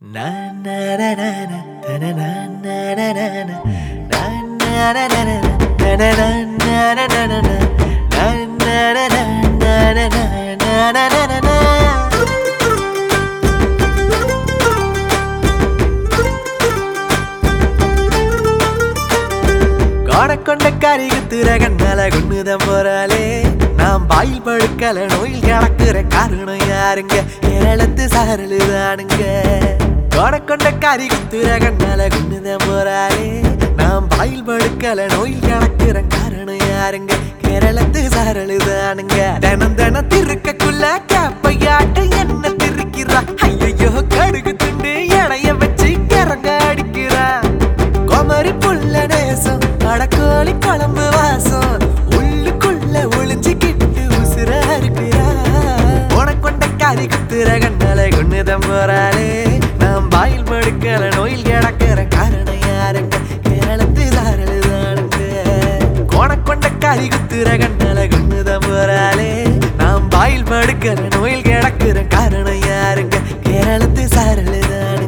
கொண்ட கரிகுத்துற கண்ணால குண்ணுதம் போறாளே நாம் பாயில் படுக்கல நோயில் கிடக்குற காரணம் யாருங்க கேரளத்து சாரலுதானுங்க கொண்ட கரிகுத்துற கண்ணால குண்ணுதம் போறாளே நாம் பாயில் படுக்கல நோயில் கிடக்குற காரணம் யாருங்க கேரளத்து சாரலுதானுங்க தினம் தினம் திருக்கக்குள்ள கேப்பையாட்ட என்ன திருக்கிறா ஐயோ கடுகு துண்டு இடைய வச்சு கிறங்க அடிக்கிறா குமரி புள்ள நேசம் அடக்கோழி குழம்பு வாசம் உள்ளுக்குள்ள ஒளிஞ்சுக்கிட்டு உசுர இருக்கிறா உனக்கொண்ட காரி குத்துற கண்ணால கொண்டுதான் போறாளே நாம் பாயில் படுக்கல நோயில் கிடக்கிற காரணம் யாருங்க கேரளத்து தாரலுதானுங்க உனக்கொண்ட காரி குத்துற கண்ணால கொண்டுதான் போறாளே நாம் பாயில் படுக்கல நோயில் கிடக்கிற காரணம் யாருங்க கேரளத்து சாரலுதானுங்க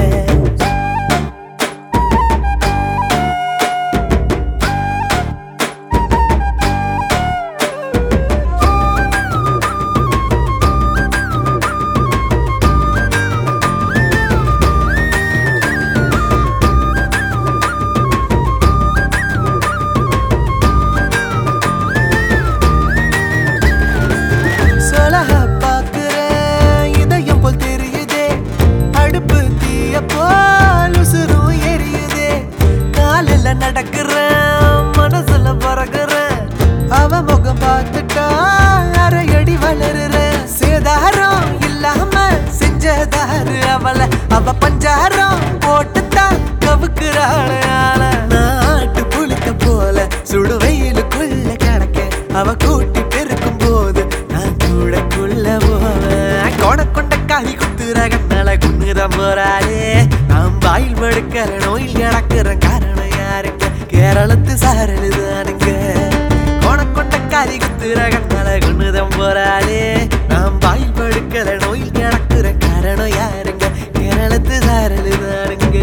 சொலக பாக்குறேன் இதயம் போல் தெரியுதே அடுப்பு தீய போல் உசுரும் எரியுதே காலில் நடக்கிறேன் மனசுல பறக்குறேன் அவ முகம் பார்த்துட்டா அரையடி வளருறேன் சேதாரம் இல்லாம செஞ்சதாரு அவளை அவ பஞ்சாரம் போட்டுத்தான் கவுக்குறாள் ஆள நாட்டு புளிக்க போல சுடு வெயிலுக்குள்ள கிடக்க அவ கூட்டி பெருக்கும் போது நான் கூடக்குள்ள போவேன் கொட கொண்ட காய் குத்துற கண்ணால குன்னுதான் போறாளே நாம் வாயில் படுக்கிற நோயில் கிடக்குற காரணம் யாருங்க கேரளத்து சாரலுதானுங்க கொட கொண்ட காய் குத்துற கண்ணால குன்னுதான் போறாளே நாம் வாயில் படுக்கிற நோயில் கிடக்குற காரணம் யாருங்க கேரளத்து சாரலுதானுங்க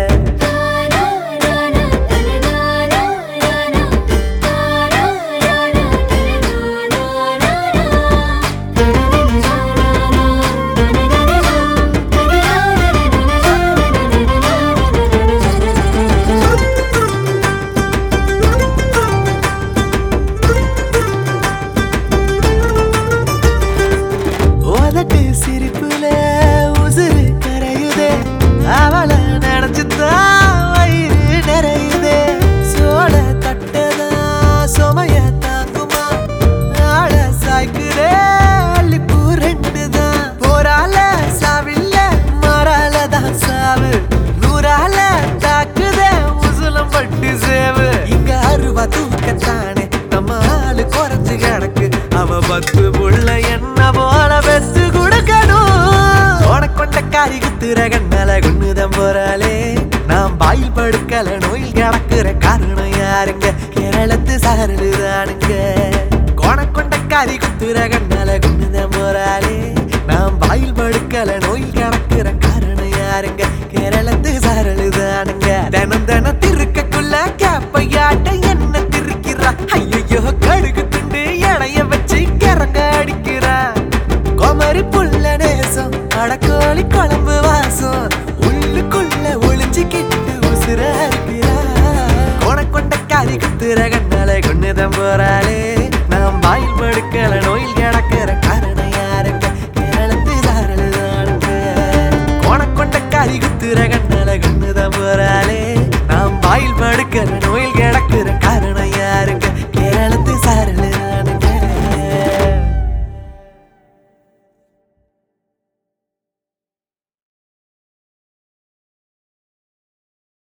உதட்டு சிரிப்புல உசுறு கரையுதே அவளை நினைச்சுதான் வயிறு நிறையுதே சோழ தட்டதா சுமைய தாங்குமா ஆள சாய்க்குதே அள்ளிப்பூ ரெண்டு தான் போரால சாவில்ல மறால தான் சாவு நூறால தாக்குதே முசுலம் பட்டு சேவு இங்க அருவா தூக்கத்தானே நம்ம ஆளு குறைஞ்சு கிடக்கு அவ பத்து புள்ள என்ன போல பெத்து கொடுக்கணும் உனக்கொண்ட காரி குத்துற கண்ணால குண்ணுதம் போறாளே நாம் பாயில் படுக்கல நோயில் கிடக்குற காரணம் யாருங்க கேரளத்து சாரலுதானுங்க கொணக்கொண்ட காரி குத்துற கண்ணால குண்ணுதம் போறாளே நாம் பாயில் படுக்கல நோயில் கிடக்குற காரணம் யாருங்க கேரளத்து சாரலுதானுங்க தினம் தினம் திருக்கக்குள்ள கேப்பையாட்ட என்ன திருக்கிறா ஐயோ கடுகு துண்டு இடைய வச்சு கிறங்க அடிக்கிறா குமரி புள்ள நேசம் அடக்கோழி குழம்பு வாசம் உள்ளுக்குள்ள ஒளிஞ்சுக்கிட்டு உசுர இருக்கிறா உனக்கொண்ட காரி குத்துற கண்ணால கொண்டுதான் போறாளே நாம் வாயில் படுக்கல நோயில் கிடக்கிற காரணம் யாருங்க கேரளத்து தாரலுதானுங்க உனக்கொண்ட காரி குத்துற கண்ணால கொண்டுதான் போறாளே நாம் வாயில் படுக்கல நோயில்